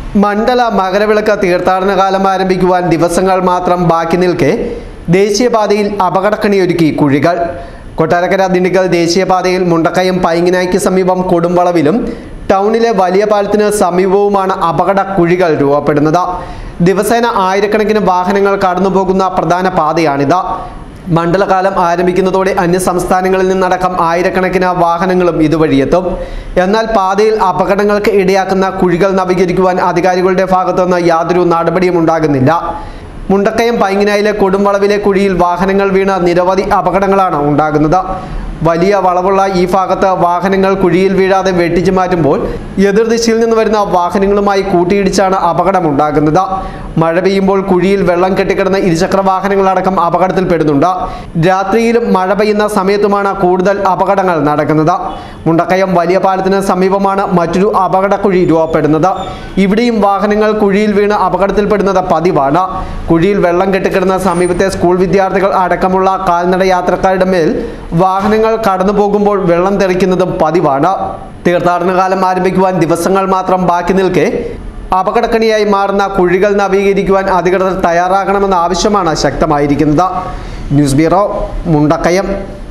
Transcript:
മണ്ഡല മകരവിളക്ക് തീർത്ഥാടന കാലം ആരംഭിക്കുവാൻ ദിവസങ്ങൾ മാത്രം ബാക്കി നിൽക്കെ ദേശീയപാതയിൽ അപകടക്കണിയൊരുക്കി കുഴികൾ കൊട്ടാരക്കര ദിണ്ടിഗൽ ദേശീയപാതയിൽ മുണ്ടക്കയം പൈങ്ങിനായ്ക്ക് സമീപം കൊടുംവളവിലും ടൗണിലെ വലിയ പാലത്തിന് സമീപവുമാണ് അപകട കുഴികൾ രൂപപ്പെടുന്നത് ദിവസേന ആയിരക്കണക്കിന് വാഹനങ്ങൾ കടന്നുപോകുന്ന പ്രധാന പാതയാണിത് മണ്ഡലകാലം ആരംഭിക്കുന്നതോടെ അന്യ സംസ്ഥാനങ്ങളിൽ നിന്നടക്കം ആയിരക്കണക്കിന് വാഹനങ്ങളും ഇതുവഴിയെത്തും എന്നാൽ പാതയിൽ അപകടങ്ങൾക്ക് ഇടയാക്കുന്ന കുഴികൾ നവീകരിക്കുവാൻ അധികാരികളുടെ ഭാഗത്തുനിന്ന് യാതൊരു നടപടിയും ഉണ്ടാകുന്നില്ല മുണ്ടക്കയം പൈങ്ങിനായിലെ കൊടുംവളവിലെ കുഴിയിൽ വാഹനങ്ങൾ വീണ് നിരവധി അപകടങ്ങളാണ് ഉണ്ടാകുന്നത് വലിയ വളവുള്ള ഈ ഭാഗത്ത് വാഹനങ്ങൾ കുഴിയിൽ വീഴാതെ വെട്ടിച്ചു മാറ്റുമ്പോൾ എതിർദിശയിൽ നിന്ന് വരുന്ന വാഹനങ്ങളുമായി കൂട്ടിയിടിച്ചാണ് അപകടമുണ്ടാകുന്നത് മഴ പെയ്യുമ്പോൾ കുഴിയിൽ വെള്ളം കെട്ടിക്കിടന്ന ഇരുചക്ര വാഹനങ്ങളടക്കം അപകടത്തിൽപ്പെടുന്നുണ്ട് രാത്രിയിലും മഴ പെയ്യുന്ന സമയത്തുമാണ് കൂടുതൽ അപകടങ്ങൾ നടക്കുന്നത് മുണ്ടക്കയം വലിയ പാലത്തിന് സമീപമാണ് മറ്റൊരു അപകടക്കുഴി രൂപപ്പെടുന്നത് ഇവിടെയും വാഹനങ്ങൾ കുഴിയിൽ വീണ് അപകടത്തിൽപ്പെടുന്നത് പതിവാണ് കുഴിയിൽ വെള്ളം കെട്ടിക്കിടന്ന സമീപത്തെ സ്കൂൾ വിദ്യാർത്ഥികൾ അടക്കമുള്ള കാൽനട യാത്രക്കാരുടെ മേൽ വാഹനങ്ങൾ കടന്നു പോകുമ്പോൾ വെള്ളം തെറിക്കുന്നതും പതിവാണ് തീർത്ഥാടന കാലം ആരംഭിക്കുവാൻ ദിവസങ്ങൾ മാത്രം ബാക്കി നിൽക്കെ അപകടക്കണിയായി മാറുന്ന കുഴികൾ നവീകരിക്കുവാൻ അധികൃതർ തയ്യാറാകണമെന്ന ആവശ്യമാണ് ശക്തമായിരിക്കുന്നത് ന്യൂസ് ബ്യൂറോ മുണ്ടക്കയം